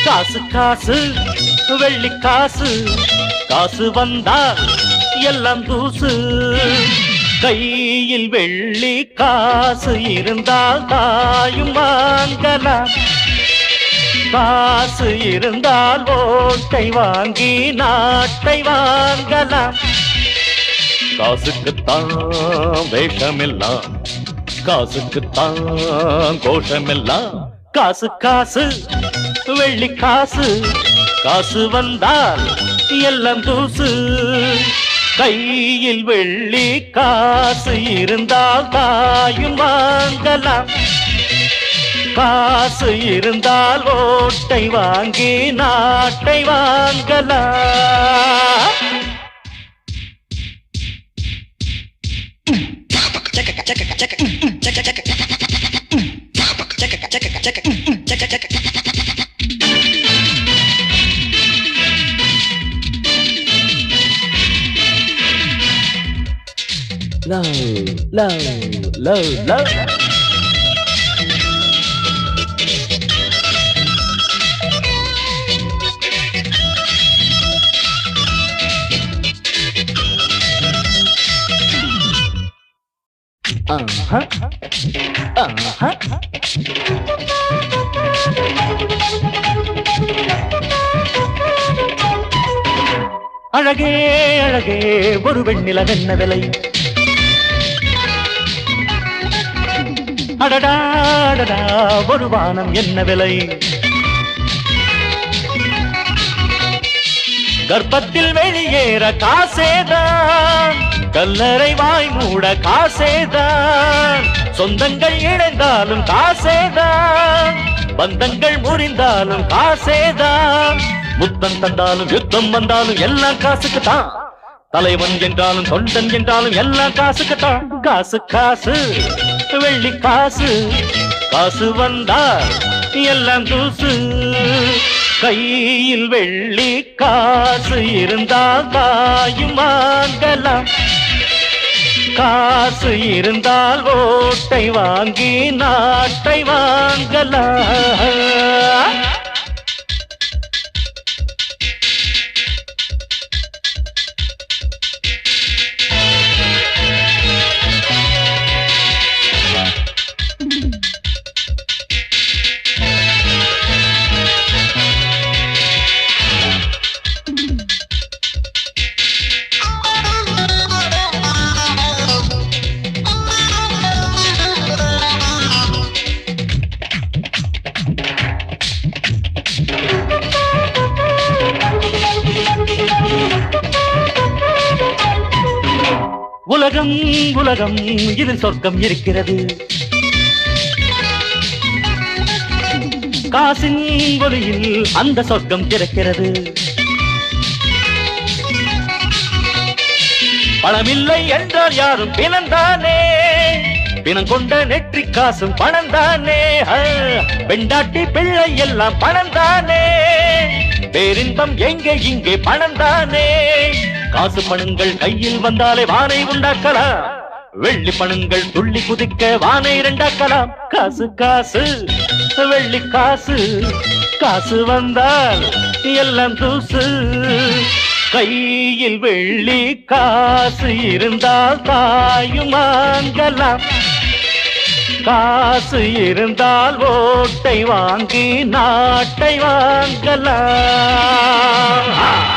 காசு காசு வெள்ளி காசு காசு வந்தால் எல்லாம் தூசு கையில் வெள்ளி காசு இருந்தால் தாயும் வாங்கலாம் காசு இருந்தால் ஓட்டை வாங்கி நாட்டை வாங்கலாம் காசுக்குத்தான் வேஷமெல்லாம் காசுக்குத்தான் கோஷமெல்லாம் காசு காசு வெள்ளி காசு காசு வந்தால் எல்லாம் தூசு கையில் வெள்ளி காசு இருந்தால் தாயும் வாங்கலாம் காசு இருந்தால் ஓட்டை வாங்கி நாட்டை வாங்கலாம் Love, love, love, love. Uh-huh. Uh-huh. அழகே அழகே ஒரு வெண்ணில என்ன விலை அடடா அடடா ஒரு வானம் என்ன விலை கர்ப்பத்தில் வெளியேற காசேதான் கல்லறை வாய் மூட காசேதான் சொந்தங்கள் இணைந்தாலும் காசேதான் பந்தங்கள் முறிந்தாலும் காசேதான் முத்தம் தந்தாலும் யுத்தம் வந்தாலும் எல்லாம் காசுக்கு தான் தலைவன் என்றாலும் தொண்டன் என்றாலும் எல்லாம் காசுக்கு தான் காசு காசு வெள்ளி காசு காசு வந்தால் எல்லாம் தூசு கையில் வெள்ளி காசு இருந்தால் தாயும் வாங்கலாம் காசு இருந்தால் ஓட்டை வாங்கி நாட்டை வாங்கலாம் உலகம் உலகம் இதில் சொர்க்கம் இருக்கிறது காசின் ஒளியில் அந்த சொர்க்கம் திறக்கிறது பணமில்லை என்றால் யாரும் பிணந்தானே பிணம் கொண்ட நெற்றி காசும் பணம் தானே பெண்டாட்டி பிள்ளை எல்லாம் பணம் தானே பேரின்பம் எங்கே இங்கே பணம் தானே காசு பணங்கள் கையில் வந்தாலே வானை உண்டாக்கலாம் வெள்ளி பணங்கள் துள்ளி குதிக்க வானை இரண்டாக்கலாம் காசு காசு வெள்ளி காசு காசு வந்தால் எல்லாம் தூசு கையில் வெள்ளி காசு இருந்தால் தாயும் வாங்கலாம் காசு இருந்தால் ஓட்டை வாங்கி நாட்டை வாங்கலாம்